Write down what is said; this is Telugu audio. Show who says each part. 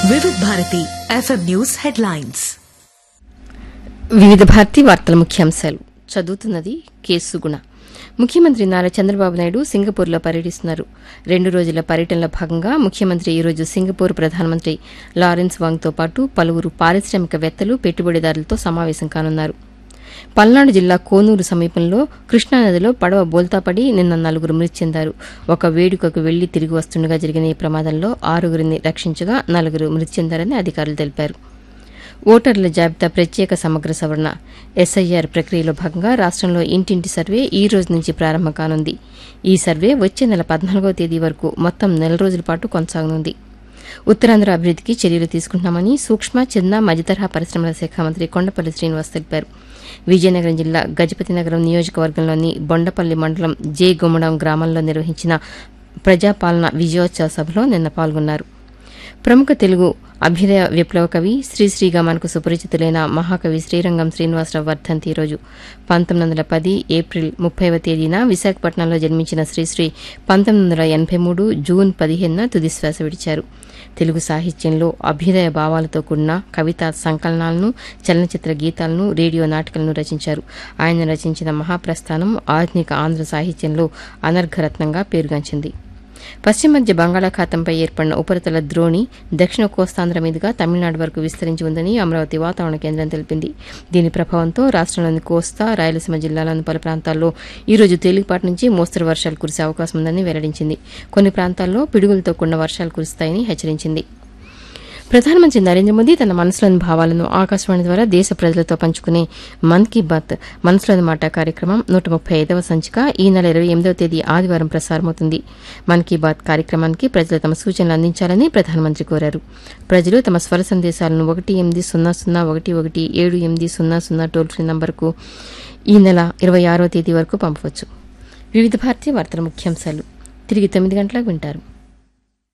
Speaker 1: వివిధ భారతి ఎఫ్ఎం న్యూస్ హెడ్లైన్స్
Speaker 2: వివిధ భారతి వార్తల ముఖ్యాంశాలు చదువుతున్నది కె సుగుణ ముఖ్యమంత్రి నారా చంద్రబాబు నాయుడు సింగపూర్లో పర్యటిస్తున్నారు రెండు రోజుల పర్యటనలో భాగంగా ముఖ్యమంత్రి ఈరోజు సింగపూర్ ప్రధానమంత్రి లారెన్స్ వాంగ్తో పాటు పలువురు పారిశ్రామికవేత్తలు పెట్టుబడిదారులతో సమావేశం కానున్నారు పల్నాడు జిల్లా కోనూరు సమీపంలో కృష్ణానదిలో పడవ బోల్తాపడి నిన్న నలుగురు మృతి చెందారు ఒక వేడుకకు వెళ్లి తిరిగి వస్తుండగా జరిగిన ఈ ప్రమాదంలో ఆరుగురిని రక్షించగా నలుగురు మృతి చెందారని అధికారులు తెలిపారు ఓటర్ల జాబితా ప్రత్యేక సమగ్ర సవరణ ఎస్ఐఆర్ ప్రక్రియలో భాగంగా రాష్ట్రంలో ఇంటింటి సర్వే ఈ రోజు నుంచి ప్రారంభం కానుంది ఈ సర్వే వచ్చే నెల పద్నాలుగవ తేదీ వరకు మొత్తం నెల రోజుల పాటు కొనసాగనుంది ఉత్తరాంధ్ర అభివృద్ధికి చర్యలు తీసుకుంటున్నామని సూక్ష్మ చిన్న మధ్యతరహా పరిశ్రమల శాఖ మంత్రి కొండపల్లి శ్రీనివాస్ తెలిపారు విజయనగరం జిల్లా గజపతినగరం నియోజకవర్గంలోని బొండపల్లి మండలం జే గుమ్మడం గ్రామంలో నిర్వహించిన ప్రజాపాలన విజయోత్సవ సభలో నిన్న పాల్గొన్నారు ప్రముఖ తెలుగు అభ్యుదయ విప్లవ కవి శ్రీశ్రీగామానికి సుపరిచితులైన మహాకవి శ్రీరంగం శ్రీనివాసరావు వర్ధంతి ఈరోజు పంతొమ్మిది వందల పది ఏప్రిల్ ముప్పైవ తేదీన విశాఖపట్నంలో జన్మించిన శ్రీశ్రీ పంతొమ్మిది వందల ఎనభై మూడు జూన్ పదిహేనున తుదిశ్వాస విడిచారు తెలుగు సాహిత్యంలో అభ్యుదయ భావాలతో కూడిన కవితా సంకలనాలను చలనచిత్ర గీతాలను రేడియో నాటకాలను రచించారు ఆయన రచించిన మహాప్రస్థానం ఆధునిక ఆంధ్ర సాహిత్యంలో అనర్ఘరత్నంగా పేరుగాంచింది పశ్చిమ మధ్య బంగాళాఖాతంపై ఏర్పడిన ఉపరితల ద్రోణి దక్షిణ కోస్తాంధ్ర మీదుగా తమిళనాడు వరకు విస్తరించి ఉందని అమరావతి వాతావరణ కేంద్రం తెలిపింది దీని ప్రభావంతో రాష్ట్రంలోని కోస్తా రాయలసీమ జిల్లాలోని పలు ప్రాంతాల్లో ఈ రోజు తేలికపాటి నుంచి మోస్తరు వర్షాలు కురిసే అవకాశం ఉందని వెల్లడించింది కొన్ని ప్రాంతాల్లో పిడుగులతో కూడిన వర్షాలు కురుస్తాయని హెచ్చరించింది ప్రధానమంత్రి నరేంద్ర మోదీ తన మనసులోని భావాలను ఆకాశవాణి ద్వారా దేశ ప్రజలతో పంచుకునే మన్ కీ బాత్ మనసులోని మాట కార్యక్రమం నూట ముప్పై ఐదవ సంచిక ఈ నెల ఇరవై ఎనిమిదవ తేదీ ఆదివారం ప్రసారమవుతుంది మన్ కీ బాత్ కార్యక్రమానికి ప్రజలు తమ సూచనలు అందించాలని ప్రధానమంత్రి కోరారు ప్రజలు తమ స్వర సందేశాలను ఒకటి ఎనిమిది సున్నా సున్నా ఒకటి ఒకటి ఏడు ఎనిమిది సున్నా సున్నా టోల్ ఫ్రీ నంబర్కు ఈ నెల ఇరవై ఆరో తేదీ వరకు పంపవచ్చు వివిధ భారతీయ వార్తల ముఖ్యాంశాలు తిరిగి తొమ్మిది గంటలకు వింటారు